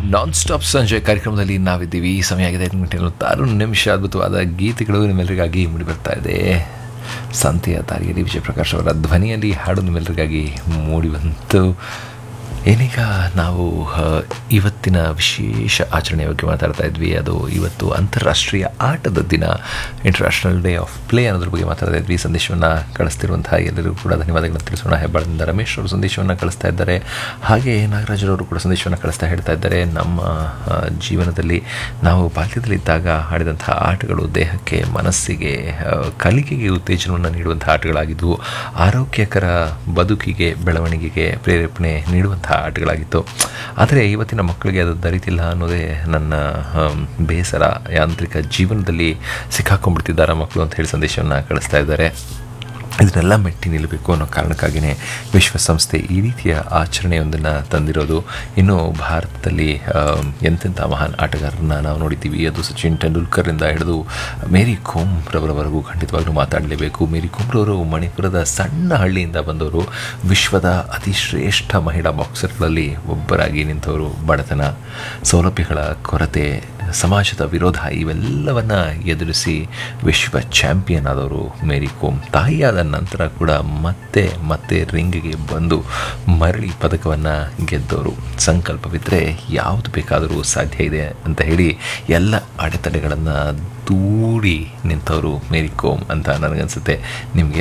non stop ಸಂಜೆ ಕಾರ್ಯಕ್ರಮದಲ್ಲಿ ನಾವಿದ್ದೀವಿ ಈ ಸಮಯ ಆಗಿದೆ ಐದು ಗಂಟೆ ನಲವತ್ತಾರು ನಿಮಿಷ ಅದ್ಭುತವಾದ ಗೀತೆಗಳು ನಿಮ್ಮೆಲ್ಲರಿಗಾಗಿ ಮೂಡಿ ಬರ್ತಾ ಇದೆ ಸಂತೆಯ ದಾರಿಯಲ್ಲಿ ವಿಜಯ ಪ್ರಕಾಶ್ ಅವರ ಧ್ವನಿಯಲ್ಲಿ ಹಾಡು ನಿಮ್ಮೆಲ್ಲರಿಗಾಗಿ ಮೂಡಿ ಬಂತು ಏನೀಗ ನಾವು ಆ, ಇವತ್ತಿನ ವಿಶೇಷ ಆಚರಣೆಯ ಬಗ್ಗೆ ಮಾತಾಡ್ತಾ ಇದ್ವಿ ಅದು ಇವತ್ತು ಅಂತಾರಾಷ್ಟ್ರೀಯ ಆಟದ ದಿನ ಇಂಟರ್ನ್ಯಾಷನಲ್ ಡೇ ಆಫ್ ಪ್ಲೇ ಅನ್ನೋದ್ರ ಬಗ್ಗೆ ಮಾತಾಡ್ತಾ ಇದ್ವಿ ಸಂದೇಶವನ್ನು ಕಳಿಸ್ತಿರುವಂತಹ ಎಲ್ಲರಿಗೂ ಕೂಡ ಧನ್ಯವಾದಗಳನ್ನು ತಿಳಿಸೋಣ ಹೆಬ್ಬಾಳದಿಂದ ರಮೇಶ್ ಅವರು ಸಂದೇಶವನ್ನು ಕಳಿಸ್ತಾ ಇದ್ದಾರೆ ಹಾಗೆ ನಾಗರಾಜರವರು ಕೂಡ ಸಂದೇಶವನ್ನು ಕಳಿಸ್ತಾ ಹೇಳ್ತಾ ಇದ್ದಾರೆ ನಮ್ಮ ಆ, ಜೀವನದಲ್ಲಿ ನಾವು ಬಾಲ್ಯದಲ್ಲಿದ್ದಾಗ ಆಡಿದಂತಹ ಆಟಗಳು ದೇಹಕ್ಕೆ ಮನಸ್ಸಿಗೆ ಆ, ಕಲಿಕೆಗೆ ಉತ್ತೇಜನವನ್ನು ನೀಡುವಂತಹ ಆಟಗಳಾಗಿದ್ದವು ಆರೋಗ್ಯಕರ ಬದುಕಿಗೆ ಬೆಳವಣಿಗೆಗೆ ಪ್ರೇರೇಪಣೆ ನೀಡುವಂತಹ ಆಟಗಳಾಗಿತ್ತು ಆದರೆ ಇವತ್ತಿನ ಮಕ್ಕಳಿಗೆ ಅದು ದರಿತಿಲ್ಲ ಅನ್ನೋದೇ ನನ್ನ ಆಮ್, ಬೇಸರ ಯಾಂತ್ರಿಕ ಜೀವನದಲ್ಲಿ ಸಿಕ್ಕಾಕೊಂಡ್ಬಿಡ್ತಿದ್ದಾರೆ ಮಕ್ಕಳು ಅಂತ ಹೇಳಿ ಸಂದೇಶವನ್ನು ಕಳಿಸ್ತಾ ಇದ್ದಾರೆ ಇದನ್ನೆಲ್ಲ ಮೆಟ್ಟಿ ನಿಲ್ಲಬೇಕು ಅನ್ನೋ ಕಾರಣಕ್ಕಾಗಿಯೇ ವಿಶ್ವಸಂಸ್ಥೆ ಈ ರೀತಿಯ ಆಚರಣೆಯೊಂದನ್ನು ತಂದಿರೋದು ಇನ್ನು ಭಾರತದಲ್ಲಿ ಆಮ್, ಎಂತೆಂಥ ಮಹಾನ್ ಆಟಗಾರರನ್ನ ನಾವು ನೋಡಿದ್ದೀವಿ ಅದು ಸಚಿನ್ ತೆಂಡೂಲ್ಕರ್ರಿಂದ ಹಿಡಿದು ಮೇರಿ ಕೋಮ್ ರವರವರೆಗೂ ಖಂಡಿತವಾಗ್ಲೂ ಮಾತಾಡಲೇಬೇಕು ಮೇರಿ ಕೋಮ್ರವರು ಮಣಿಪುರದ ಸಣ್ಣ ಹಳ್ಳಿಯಿಂದ ಬಂದವರು ವಿಶ್ವದ ಅತಿ ಶ್ರೇಷ್ಠ ಮಹಿಳಾ ಬಾಕ್ಸರ್ಗಳಲ್ಲಿ ಒಬ್ಬರಾಗಿ ನಿಂತವರು ಬಡತನ ಸೌಲಭ್ಯಗಳ ಕೊರತೆ ಸಮಾಜದ ವಿರೋಧ ಇವೆಲ್ಲವನ್ನ ಎದುರಿಸಿ ವಿಶ್ವ ಚಾಂಪಿಯನ್ ಆದವರು ಮೇರಿ ಕೋಮ್ ತಾಯಿಯಾದ ನಂತರ ಕೂಡ ಮತ್ತೆ ಮತ್ತೆ ರಿಂಗಿಗೆ ಬಂದು ಮರಳಿ ಪದಕವನ್ನು ಗೆದ್ದವರು ಸಂಕಲ್ಪವಿದ್ದರೆ ಯಾವುದು ಬೇಕಾದರೂ ಸಾಧ್ಯ ಇದೆ ಅಂತ ಹೇಳಿ ಎಲ್ಲ ಅಡೆತಡೆಗಳನ್ನು ದೂಡಿ ನಿಂತವರು ಮೇರಿ ಕೋಮ್ ಅಂತ ನನಗನ್ಸುತ್ತೆ ನಿಮಗೆ